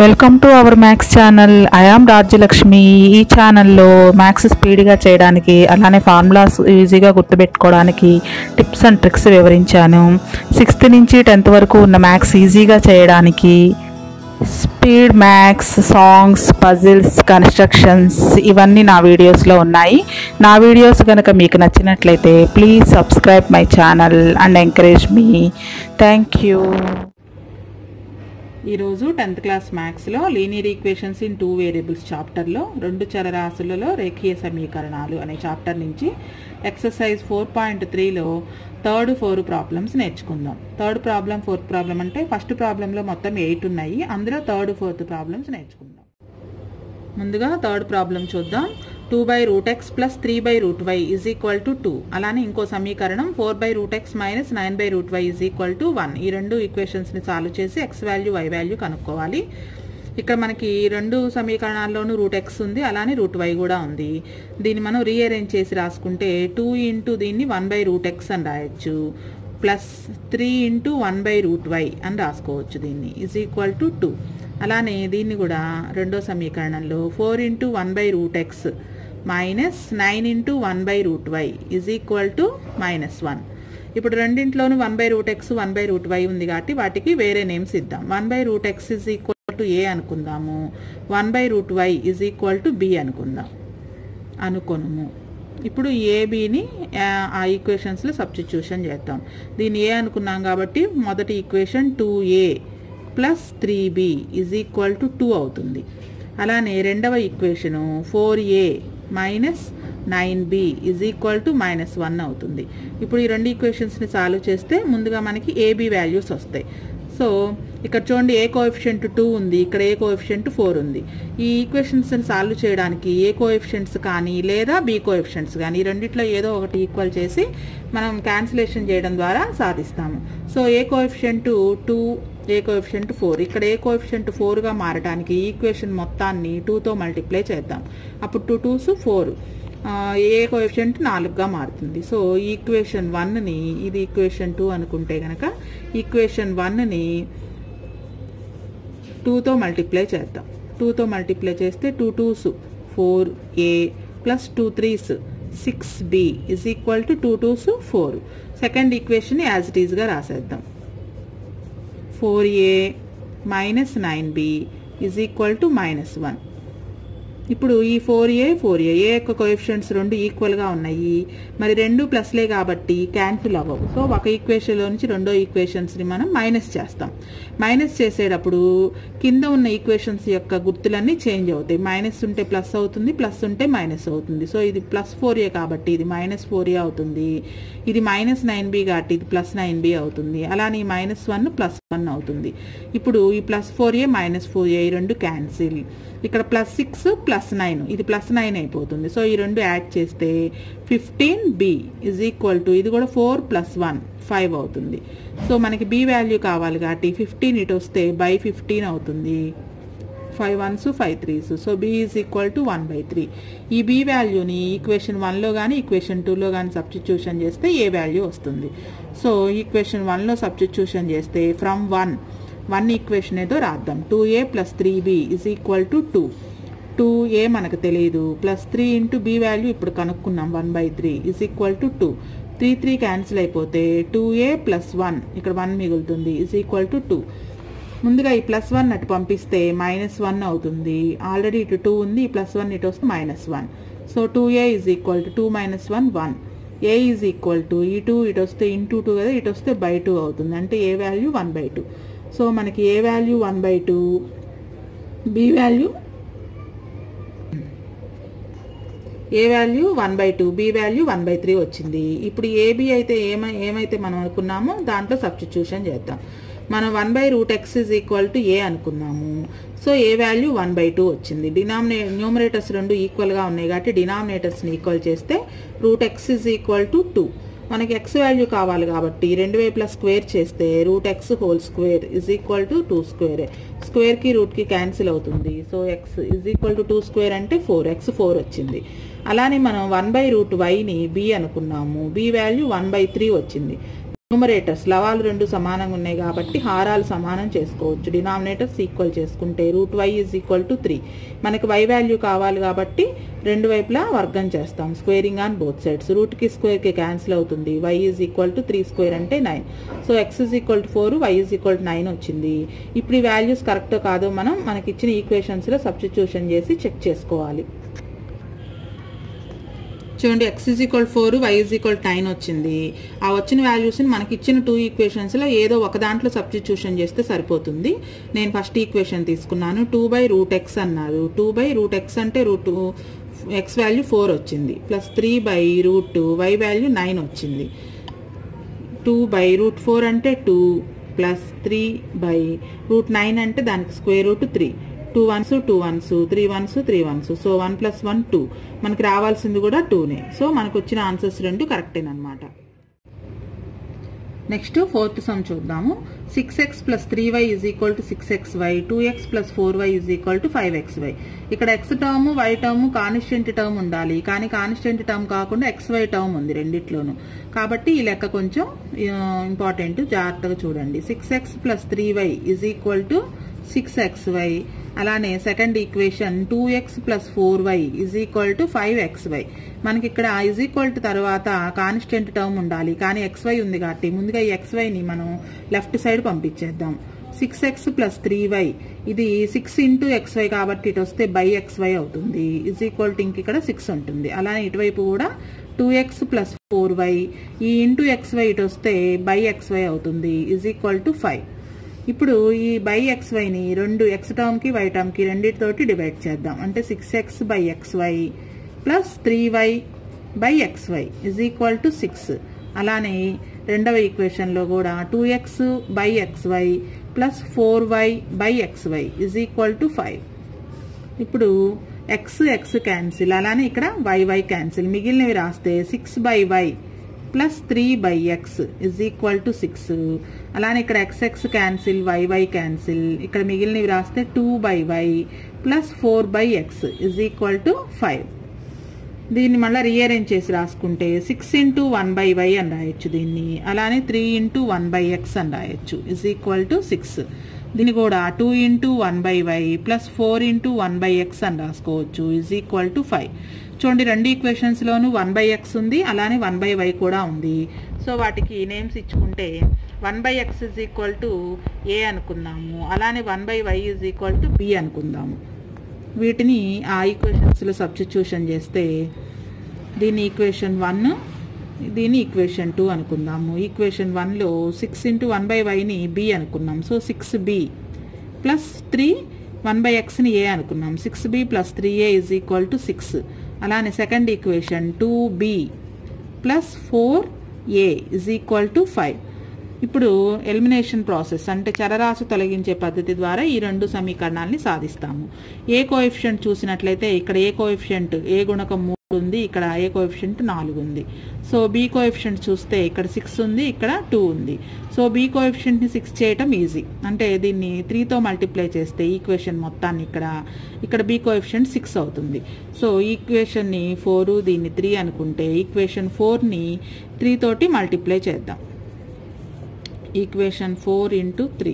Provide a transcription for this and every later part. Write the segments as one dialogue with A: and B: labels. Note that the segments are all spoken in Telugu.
A: welcome to our maths channel I am Rajyalakshmi ఈ ఛానల్లో మ్యాథ్స్ స్పీడ్గా చేయడానికి అలానే ఫార్ములాస్ ఈజీగా గుర్తుపెట్టుకోవడానికి టిప్స్ అండ్ ట్రిక్స్ వివరించాను సిక్స్త్ నుంచి టెన్త్ వరకు ఉన్న మ్యాథ్స్ ఈజీగా చేయడానికి speed maths songs puzzles constructions ఇవన్నీ నా వీడియోస్లో ఉన్నాయి నా వీడియోస్ కనుక మీకు నచ్చినట్లయితే please subscribe my channel and encourage మీ థ్యాంక్ యూ ఈరోజు టెన్త్ క్లాస్ మ్యాథ్స్లో linear equations in two variables చాప్టర్లో రెండు చరరాశులలో రేఖీయ సమీకరణాలు అనే చాప్టర్ నుంచి ఎక్సర్సైజ్ ఫోర్ పాయింట్ త్రీలో థర్డ్ ఫోర్ ప్రాబ్లమ్స్ నేర్చుకుందాం థర్డ్ ప్రాబ్లం ఫోర్త్ ప్రాబ్లం అంటే ఫస్ట్ ప్రాబ్లంలో మొత్తం ఎయిట్ ఉన్నాయి అందులో థర్డ్ ఫోర్త్ ప్రాబ్లమ్స్ నేర్చుకుందాం ముందుగా థర్డ్ ప్రాబ్లం చూద్దాం two by root x plus three by root y is equal to two అలానే ఇంకో సమీకరణం four by root x minus nine by root y is equal to one ఈ రెండు ఈక్వేషన్స్ని సాల్వ్ చేసి ఎక్స్ వాల్యూ వై వాల్యూ కనుక్కోవాలి ఇక్కడ మనకి రెండు సమీకరణాల్లోనూ రూట్ ఎక్స్ ఉంది అలానే రూట్ వై కూడా ఉంది దీన్ని మనం రీఅరేంజ్ చేసి రాసుకుంటే టూ ఇంటూ దీన్ని వన్ బై రూట్ ఎక్స్ అని రాయొచ్చు plus three into one by root y అని రాసుకోవచ్చు దీన్ని ఈజ్ ఈక్వల్ టు టూ అలానే దీన్ని కూడా రెండో సమీకరణంలో four into one by root x minus nine into one by root y is equal to minus one ఇప్పుడు రెండింట్లోనూ one by root x one by root y ఉంది కాబట్టి వాటికి వేరే నేమ్స్ ఇద్దాం one by root x is equal to A అనుకుందాము one by root y is equal to B అనుకుందాం అనుకొనుము ఇప్పుడు ఏబిని ఆ ఈక్వేషన్స్లో సబ్స్టిట్యూషన్ చేద్దాం దీన్ని ఏ అనుకున్నాం కాబట్టి మొదటి equation two A plus three B is equal to two అవుతుంది అలానే రెండవ equation four A minus nine B is equal to minus one అవుతుంది ఇప్పుడు ఈ రెండు ఈక్వేషన్స్ని సాల్వ్ చేస్తే ముందుగా మనకి ఏబి వాల్యూస్ వస్తాయి సో ఇక్కడ చూడండి ఏ కోఎఫిషియంట్ టూ ఉంది ఇక్కడ ఏ కోఎఫిషియంట్ ఫోర్ ఉంది ఈ ఈక్వేషన్స్ని సాల్వ్ చేయడానికి ఏ కోఎఫిషియంట్స్ కానీ లేదా బి కోఎఫిషియంట్స్ కానీ ఈ రెండిట్లో ఏదో ఒకటి ఈక్వల్ చేసి మనం క్యాన్సిలేషన్ చేయడం ద్వారా సాధిస్తాము so A coefficient two A coefficient four ఇక్కడ ఏ కోఎఫిషియంట్ ఫోర్గా మారడానికి ఈక్వేషన్ మొత్తాన్ని టూతో మల్టిప్లై చేద్దాం అప్పుడు two twos four A coefficient నాలుగుగా మారుతుంది సో ఈక్వేషన్ వన్ని ఇది ఈక్వేషన్ టూ అనుకుంటే కనుక ఈక్వేషన్ వన్ని టూతో మల్టిప్లై చేద్దాం టూతో మల్టిప్లై చేస్తే two twos four A plus two threes six B is equal to two twos four second equation as it ఈజ్గా రాసేద్దాం four A minus nine B is equal to minus one ఇప్పుడు ఈ ఫోర్ ఏ ఫోర్ ఏ ఏ యొక్క కోఎఫిషియంట్స్ రెండు ఈక్వల్గా ఉన్నాయి మరి రెండు ప్లస్లే కాబట్టి క్యాన్సిల్ అవ్వవు సో ఒక ఈక్వేషన్లో నుంచి రెండో ఈక్వేషన్స్ని మనం మైనస్ చేస్తాం మైనస్ చేసేటప్పుడు కింద ఉన్న ఈక్వేషన్స్ యొక్క గుర్తులన్నీ చేంజ్ అవుతాయి మైనస్ ఉంటే ప్లస్ అవుతుంది ప్లస్ ఉంటే మైనస్ అవుతుంది సో ఇది ప్లస్ ఫోర్ ఏ కాబట్టి ఇది మైనస్ ఫోర్ ఏ అవుతుంది ఇది మైనస్ నైన్ బి కాబట్టి ఇది ప్లస్ నైన్ బి అవుతుంది అలానే ఈ మైనస్ వన్ ప్లస్ వన్ అవుతుంది ఇప్పుడు ఈ plus four A minus four A ఈ రెండు క్యాన్సిల్ ఇక్కడ ప్లస్ సిక్స్ ప్లస్ నైన్ ఇది ప్లస్ నైన్ అయిపోతుంది సో ఈ రెండు యాడ్ చేస్తే fifteen B is equal to ఇది కూడా ఫోర్ ప్లస్ వన్ ఫైవ్ అవుతుంది సో మనకి బి వాల్యూ కావాలి కాబట్టి ఫిఫ్టీన్ ఇటు వస్తే బై ఫిఫ్టీన్ అవుతుంది five ones five threes so B is equal to one by three ఈ బి వాల్యూని ఈక్వేషన్ వన్లో కానీ ఈక్వేషన్ టూలో కానీ సబ్స్టిట్యూషన్ చేస్తే ఏ వాల్యూ వస్తుంది సో ఈక్వేషన్ వన్లో సబ్స్టిట్యూషన్ చేస్తే ఫ్రమ్ వన్ వన్ ఈక్వేషన్ ఏదో రాద్దాం two A plus three B is equal to two two A మనకు తెలియదు plus three into B value ఇప్పుడు కనుక్కున్నాం one by three is equal to two three three cancel అయిపోతే టూ ఏ ప్లస్ వన్ ఇక్కడ వన్ మిగులుతుంది ఇజ్ ఈక్వల్ టు టూ ముందుగా ఈ ప్లస్ వన్ అటు పంపిస్తే మైనస్ వన్ అవుతుంది ఆల్రెడీ ఇటు టూ ఉంది ఈ ప్లస్ వన్ ఇటు వస్తే minus one so two A is equal to two minus one one A is equal to ఈ టూ ఇటు వస్తే ఇంటూ టూ కదా ఇటు వస్తే బై టూ అవుతుంది అంటే A value one by two so మనకి A value one by two B value A value one by two B value one by three వచ్చింది ఇప్పుడు ఏబి అయితే ఏమై ఏమైతే మనం అనుకున్నామో దాంట్లో సబ్స్టిట్యూషన్ చేద్దాం మనం one by root x is equal to A అనుకున్నాము so A value one by two వచ్చింది డినామినే న్యూమరేటర్స్ రెండు ఈక్వల్గా ఉన్నాయి కాబట్టి డినామినేటర్స్ని ఈక్వల్ చేస్తే root x is equal to two మనకి ఎక్స్ వాల్యూ కావాలి కాబట్టి రెండు వైపులా స్క్వేర్ చేస్తే root x whole square is equal to two square స్క్వేర్కి రూట్కి క్యాన్సిల్ అవుతుంది so x is equal to two square అంటే ఫోర్ ఎక్స్ ఫోర్ వచ్చింది అలానే మనం వన్ బై రూట్ వైని బి అనుకున్నాము B value one by three వచ్చింది న్యూమరేటర్స్ లవాలు రెండు సమానంగా ఉన్నాయి కాబట్టి హారాలు సమానం చేసుకోవచ్చు డినామినేటర్స్ ఈక్వల్ చేసుకుంటే root y is equal to three మనకి వై వాల్యూ కావాలి కాబట్టి రెండు వైపులా వర్గం చేస్తాం స్క్వేరింగ్ ఆన్ బోత్ సైడ్స్ రూట్కి స్క్వేర్కి క్యాన్సిల్ అవుతుంది y is equal to three square అంటే nine so x is equal to four y is equal to nine వచ్చింది ఇప్పుడు ఈ వాల్యూస్ కరెక్ట్ కాదో మనం మనకి ఇచ్చిన ఈక్వేషన్స్లో సబ్స్టిట్యూషన్ చేసి చెక్ చేసుకోవాలి చూడండి x is equal four y is equal nine వచ్చింది ఆ వచ్చిన వాల్యూస్ని మనకి ఇచ్చిన టూ ఈక్వేషన్స్లో ఏదో ఒక దాంట్లో సబ్స్టిట్యూషన్ చేస్తే సరిపోతుంది నేను ఫస్ట్ ఈక్వేషన్ తీసుకున్నాను టూ బై రూట్ ఎక్స్ అన్నారు టూ బై రూట్ ఎక్స్ అంటే రూట్ ఎక్స్ వాల్యూ ఫోర్ వచ్చింది plus three by root y value nine వచ్చింది టూ బై రూట్ ఫోర్ అంటే two plus three by root nine అంటే దానికి square root three two ones two ones three ones three ones so one plus one two మనకి రావాల్సింది కూడా టూనే సో మనకు వచ్చిన ఆన్సర్స్ రెండు కరెక్టేనమాట నెక్స్ట్ ఫోర్త్ సమ్ చూద్దాము six x plus three y is equal to six x y two x plus four y is equal to five x y ఇక్కడ x term y term constant term ఉండాలి కానీ కాన్స్టెంట్ టర్మ్ కాకుండా ఎక్స్ వై టర్మ్ ఉంది రెండిట్లోనూ కాబట్టి ఈ లెక్క కొంచెం ఇంపార్టెంట్ జాగ్రత్తగా చూడండి six x plus three y is equal to six x y అలానే second equation two x plus four y is equal to five x y మనకి ఇక్కడ ఇజ్ ఈక్వల్ టు తర్వాత కాన్స్టెంట్ టర్మ్ ఉండాలి కానీ ఎక్స్ వై ఉంది కాబట్టి ముందుగా ఈ ఎక్స్ వైని మనం లెఫ్ట్ సైడ్ పంపించేద్దాం six x plus three y ఇది సిక్స్ ఇంటూ ఎక్స్ వై కాబట్టి ఇటు వస్తే బై ఎక్స్ వై అవుతుంది ఇజ్ ఈక్వల్ టు ఇంక ఇక్కడ సిక్స్ ఉంటుంది అలానే ఇటువైపు కూడా two x plus four y ఈ ఇంటూ ఎక్స్ వై ఇటు వస్తే బై ఎక్స్ వై అవుతుంది ఇజ్ ఈక్వల్ టు ఫైవ్ ఇప్పుడు ఈ బై ఎక్స్ వైని రెండు ఎక్స్ టర్మ్కి వై టర్మ్కి రెండింటితోటి డివైడ్ చేద్దాం అంటే six x by x y plus three y by x y is equal to six అలానే రెండవ ఈక్వేషన్లో కూడా two x by x y plus four y by x y is equal to five ఇప్పుడు ఎక్స్ ఎక్స్ క్యాన్సిల్ అలానే ఇక్కడ వై వై క్యాన్సిల్ మిగిలినవి రాస్తే six by y plus three by x is equal to six అలానే ఇక్కడ x x cancel y y cancel ఇక్కడ మిగిలినవి రాస్తే two by y plus four by x is equal to five దీన్ని మళ్ళీ రీఅరేంజ్ చేసి రాసుకుంటే six into one by y అని రాయొచ్చు దీన్ని అలానే three into one by x అని రాయొచ్చు ఇజ్ ఈక్వల్ టు సిక్స్ దీన్ని కూడా two into one by y plus four into one by x అని రాసుకోవచ్చు ఇజ్ ఈక్వల్ టు ఫైవ్ చూడండి రెండు ఈక్వేషన్స్లోనూ వన్ బై ఎక్స్ ఉంది అలానే వన్ బై వై కూడా ఉంది సో వాటికి నేమ్స్ ఇచ్చుకుంటే one by x is equal to A అనుకుందాము అలానే one by y is equal to B అనుకుందాము వీటిని ఆ ఈక్వేషన్స్లో సబ్స్టిట్యూషన్ చేస్తే దీని ఈక్వేషన్ వన్ దీని ఈక్వేషన్ టూ అనుకుందాము ఈక్వేషన్ వన్లో సిక్స్ ఇంటూ వన్ బై వైని బి అనుకున్నాం so six B plus three one by ఎక్స్ని ఏ అనుకున్నాం six B plus three A is equal to six అలానే second equation two B plus four A is equal to five ఇప్పుడు ఎలిమినేషన్ ప్రాసెస్ అంటే చరరాశి తొలగించే పద్ధతి ద్వారా ఈ రెండు సమీకరణాలని సాధిస్తాము ఏ కోఎఫిషియంట్ చూసినట్లయితే ఇక్కడ ఏ కోఎఫిషియంట్ ఏ గుణకం మూడు ఉంది ఇక్కడ ఏ కోఎఫిషియంట్ నాలుగు ఉంది సో బి కోఎఫిషియంట్ చూస్తే ఇక్కడ సిక్స్ ఉంది ఇక్కడ టూ ఉంది సో బి కోఎఫిషియంట్ని సిక్స్ చేయటం ఈజీ అంటే దీన్ని త్రీతో మల్టిప్లై చేస్తే ఈక్వేషన్ మొత్తాన్ని ఇక్కడ ఇక్కడ బి కోఎఫిషియంట్ సిక్స్ అవుతుంది సో ఈక్వేషన్ని ఫోరు దీన్ని త్రీ అనుకుంటే ఈక్వేషన్ ఫోర్ని త్రీ తోటి మల్టిప్లై చేద్దాం equation four into three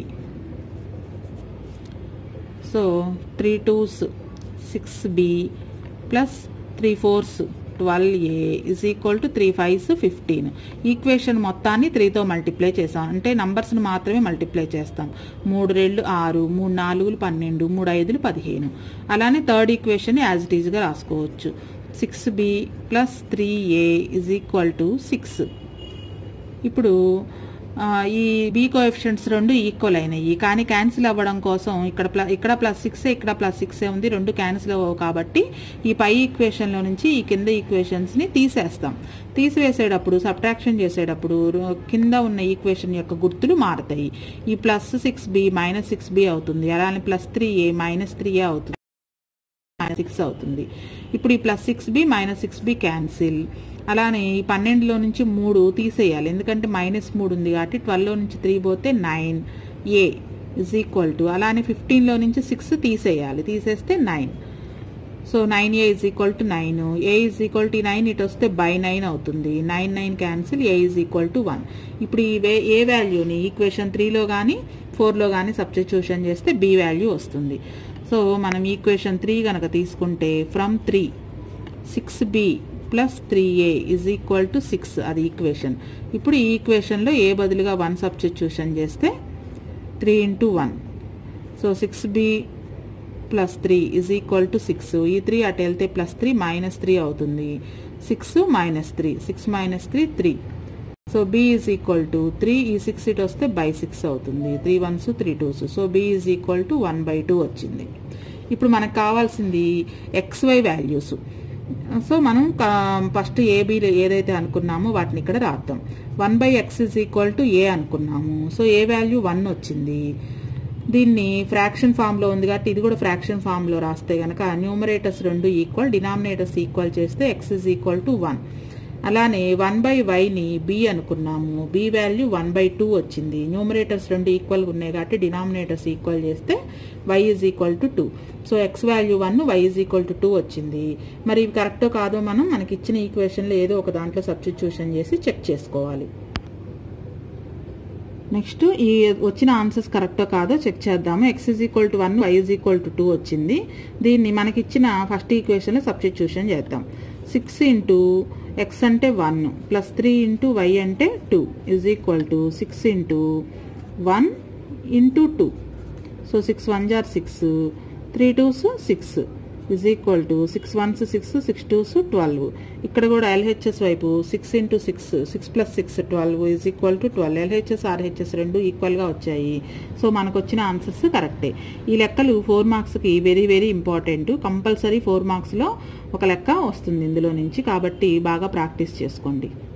A: so three twos six B plus three fours twelve A is equal to three fives fifteen equation మొత్తాన్ని త్రీతో మల్టిప్లై చేసాం అంటే నంబర్స్ని మాత్రమే మల్టిప్లై చేస్తాం మూడు రెండు ఆరు మూడు నాలుగులు పన్నెండు మూడు ఐదులు పదిహేను అలానే థర్డ్ ఈక్వేషన్ యాజ్ ఇట్ ఈజ్గా రాసుకోవచ్చు six B plus three A is equal to six ఇప్పుడు ఈ బీ కోఎఫిషియంట్స్ రెండు ఈక్వల్ అయినాయి కానీ క్యాన్సిల్ అవ్వడం కోసం ఇక్కడ ప్లస్ ఇక్కడ ప్లస్ సిక్స్ ఇక్కడ ప్లస్ సిక్స్ ఉంది రెండు క్యాన్సిల్ అవ్వవు కాబట్టి ఈ పై ఈక్వేషన్లో నుంచి ఈ కింద ఈక్వేషన్స్ని తీసేస్తాం తీసివేసేటప్పుడు సబ్ట్రాక్షన్ చేసేటప్పుడు కింద ఉన్న ఈక్వేషన్ యొక్క గుర్తులు మారుతాయి ఈ plus six B minus six B అవుతుంది అలానే plus three A minus three A అవుతుంది సిక్స్ అవుతుంది ఇప్పుడు ఈ plus six B minus six B cancel అలానే ఈ పన్నెండులో నుంచి మూడు తీసేయాలి ఎందుకంటే మైనస్ మూడు ఉంది కాబట్టి ట్వెల్వ్లో నుంచి త్రీ పోతే nine A is equal to అలానే ఫిఫ్టీన్లో నుంచి సిక్స్ తీసేయాలి తీసేస్తే nine so nine A is equal to nine A is equal to nine ఇటు వస్తే బై నైన్ అవుతుంది nine nine cancel A is equal to one ఇప్పుడు ఈ వే ఏ వాల్యూని ఈక్వేషన్ త్రీలో కానీ ఫోర్లో కానీ సబ్స్టిట్యూషన్ చేస్తే బి వాల్యూ వస్తుంది సో మనం ఈక్వేషన్ త్రీ కనుక తీసుకుంటే from three six B plus three A is equal to six అది ఈక్వేషన్ ఇప్పుడు ఈ ఈక్వేషన్లో ఏ బదులుగా వన్ సబ్స్టిట్యూషన్ చేస్తే three into one so six B plus three is equal to six ఈ త్రీ అటు వెళ్తే ప్లస్ త్రీ మైనస్ త్రీ అవుతుంది six minus three six minus three three so B is equal to three ఈ సిక్స్ ఇటు వస్తే బై సిక్స్ అవుతుంది three ones three twos so B is equal to one by two వచ్చింది ఇప్పుడు మనకు కావాల్సింది ఎక్స్వై వాల్యూస్ సో మనం ఫస్ట్ ఏబీ ఏదైతే అనుకున్నామో వాటిని ఇక్కడ రాద్దాం one by x is equal to A అనుకున్నాము సో ఏ వాల్యూ వన్ వచ్చింది దీన్ని ఫ్రాక్షన్ ఫామ్లో ఉంది కాబట్టి ఇది కూడా ఫ్రాక్షన్ ఫామ్లో రాస్తే కనుక న్యూమరేటర్స్ రెండు ఈక్వల్ డినామినేటర్స్ ఈక్వల్ చేస్తే x is equal to one అలానే వన్ బై వైని బి అనుకున్నాము B value one by two వచ్చింది న్యూమరేటర్స్ రెండు ఈక్వల్గా ఉన్నాయి కాబట్టి డినామినేటర్స్ ఈక్వల్ చేస్తే y is equal to two so x value one y is equal to two వచ్చింది మరి ఇవి కరెక్టో కాదో మనం మనకి ఇచ్చిన ఈక్వేషన్లో ఏదో ఒక దాంట్లో సబ్స్టిట్యూషన్ చేసి చెక్ చేసుకోవాలి నెక్స్ట్ ఈ వచ్చిన ఆన్సర్స్ కరెక్టో కాదో చెక్ చేద్దాము x is equal to one y is equal to two వచ్చింది దీన్ని మనకి ఇచ్చిన ఫస్ట్ ఈక్వేషన్లో సబ్స్టిట్యూషన్ చేద్దాం సిక్స్ ఇంటూ ఎక్స్ అంటే one plus three into y అంటే two is equal to six into one into two so six one జార్ six three twos six is equal to six ones six six twos twelve ఇక్కడ కూడా ఎల్హెచ్ఎస్ వైపు six into six six plus six twelve is equal to twelve LHS RHS రెండు ఈక్వల్గా వచ్చాయి సో మనకు వచ్చిన ఆన్సర్స్ కరెక్టే ఈ లెక్కలు ఫోర్ మార్క్స్కి very very important compulsory four మార్క్స్లో ఒక లెక్క వస్తుంది ఇందులో నుంచి కాబట్టి బాగా ప్రాక్టీస్ చేసుకోండి